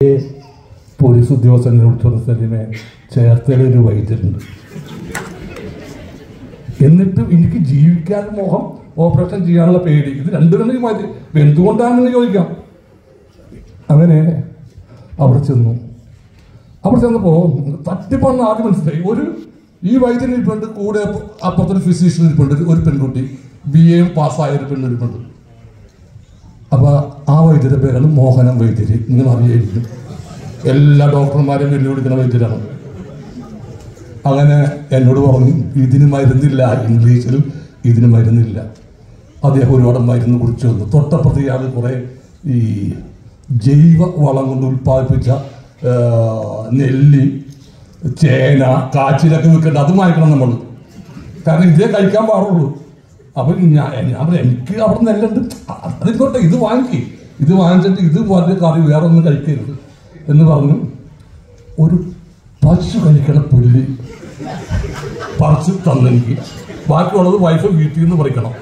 police ഉദ്യോഗസ്ഥനെ വിളിച്ചോണ്ട് സലീമെ ചേർത്തലൊരു വൈദ്യുണ്ട് എന്നിട്ട് എനിക്ക് ജീവിക്കാൻ മോഹം ഓപ്പറേഷൻ ചെയ്യാനുള്ള പേടി ഇത് രണ്ടുണ്ടെങ്കിൽ മതി ഇപ്പൊ എന്തുകൊണ്ടാണെന്ന് ചോദിക്കാം അങ്ങനെ അവിടെ ചെന്നു അവിടെ ചെന്നപ്പോ തട്ടിപ്പാന്ന് ആദ്യം മനസ്സിലായി ഒരു ഈ വൈദ്യൻ ഇരിപ്പുണ്ട് കൂടെ അപ്പുറത്തൊരു ഫിസിഷ്യൻ ഇരിപ്പുണ്ട് ഒരു പെൺകുട്ടി ബി എയും പാസ്സായ ഒരു പെണ്ണിരിപ്പുണ്ട് അപ്പൊ ആ വൈദ്യരുടെ പേരാണ് മോഹനം വൈദ്യര് നിങ്ങൾ അറിയായിരിക്കും എല്ലാ ഡോക്ടർമാരെയും വെല്ലുവിളിക്കുന്ന വൈദ്യരാണ് അങ്ങനെ എന്നോട് പറഞ്ഞു ഇതിന് മരുന്നില്ല ഇംഗ്ലീഷിൽ ഇതിന് മരുന്നില്ല അദ്ദേഹം ഒരുപാട് മരുന്ന് കുറിച്ച് വന്നു തൊട്ടപ്പുറത്ത് ഇയാൾ കുറെ ഈ ജൈവ വളം കൊണ്ട് ഉൽപ്പാദിപ്പിച്ച ആ, നെല്ലി ചേന കാച്ചിലൊക്കെ വിൽക്കേണ്ട അത് വാങ്ങിക്കണം നമ്മൾ കാരണം ഇതേ കഴിക്കാൻ പാടുള്ളൂ അപ്പൊ ഞാൻ ഞാൻ പറഞ്ഞു, എനിക്ക് അവിടെ നെല്ലുണ്ട് അതിക്കോട്ടെ ഇത് വാങ്ങിക്കി ഇത് വാങ്ങിച്ചിട്ട് ഇത് വലിയ കറി വേറെ ഒന്നും കഴിക്കരുത് എന്ന് പറഞ്ഞു ഒരു പശു കഴിക്കണ പുല്ല് പറിച്ച് തന്നെനിക്ക് ബാക്കിയുള്ളത് വൈഫ് വീട്ടിൽ നിന്ന് പറിക്കണം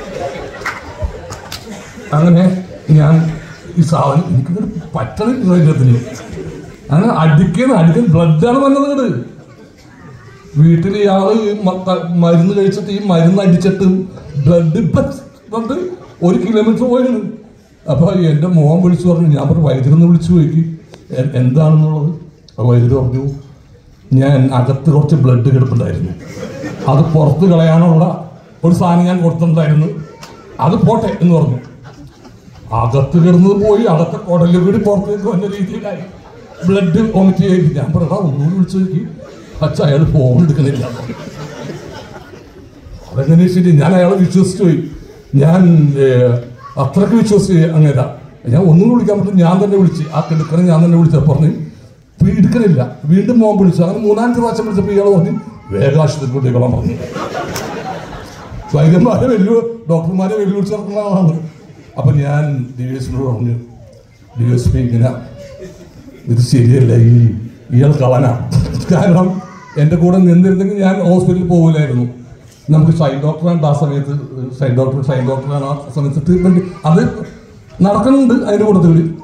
അങ്ങനെ ഞാൻ ഈ സാധനം എനിക്കിത് പറ്റണില്ല ശരീരത്തിന് അങ്ങനെ അടിക്കുന്ന അടിക്കുന്ന ബ്ലഡാണ് വന്നത് ഇങ്ങട് വീട്ടിൽ ഇയാള് മ- ക- മരുന്ന് കഴിച്ചിട്ട് ഈ മരുന്ന് അടിച്ചിട്ട് ബ്ലഡ് കൊണ്ട് ഒരു കിലോമീറ്റർ പോയിരുന്നു അപ്പൊ എന്റെ മോൻ വിളിച്ചു പറഞ്ഞു ഞാൻ പറഞ്ഞു വൈദ്യുതി വിളിച്ചു പോയി എന്താണെന്നുള്ളത് അപ്പൊ വൈദ്യുതി പറഞ്ഞു ഞാൻ അകത്ത് കുറച്ച് ബ്ലഡ് കിടപ്പുണ്ടായിരുന്നു അത് പുറത്ത് കളയാനുള്ള ഒരു സാധനം ഞാൻ കൊടുത്തിട്ടുണ്ടായിരുന്നു അത് പോട്ടെ എന്ന് പറഞ്ഞു അകത്ത് കിടന്നത് പോയി അകത്തെ കുടലിൽ കൂടി പുറത്തേക്ക് വന്ന രീതിയിലായി ബ്ലഡ് വോമിറ്റ് ചെയ്ത് ഞാൻ പറയാ ഒന്നുകൂടി വിളിച്ചു നോക്കി അച്ഛ അയാൾ ഫോൺ എടുക്കുന്നില്ല അതെങ്ങനെ ശരി ഞാൻ അയാളെ വിശ്വസിച്ചു പോയി ഞാൻ ഏഹ്, അത്രയ്ക്ക് വിശ്വസിച്ച് അങ്ങനെ ഞാൻ ഒന്നും വിളിക്കാൻ പറ്റും ഞാൻ തന്നെ വിളിച്ച് ആ കിടക്കണ ഞാൻ തന്നെ വിളിച്ച പറഞ്ഞു ഇപ്പൊ എടുക്കണില്ല വീണ്ടും മോൻ വിളിച്ചു അങ്ങനെ മൂന്നാമത്തെ പ്രാവശ്യം വിളിച്ചപ്പോൾ ഇയാൾ പറഞ്ഞു വേഗാശുപത്രി കൊണ്ടുപോയിക്കോളാൻ പറഞ്ഞു വൈദ്യന്മാരെ വെല്ലു ഡോക്ടർമാരെ വെല്ലുവിളിച്ച് നടക്കുന്ന ആളാണ് അപ്പൊ ഞാൻ ഡി എസ് പിയോട് പറഞ്ഞു ഡി എസ് പി ഇങ്ങനെ ഇത് ശരിയല്ല ഈ ഇയാൾ കളനാ കാരണം എൻ്റെ കൂടെ നിന്നിരുന്നെങ്കിൽ ഞാൻ ഹോസ്പിറ്റലിൽ പോകില്ലായിരുന്നു നമുക്ക് ഷൈൻ ഡോക്ടറാണ് ആ സമയത്ത് ഷൈൻ ഡോക്ടർ ഷൈൻ ഡോക്ടറാണ് ആ സമയത്ത് ട്രീറ്റ്മെന്റ് അത് നടക്കുന്നുണ്ട് അതിൻ്റെ കൂട്ടത്തിൽ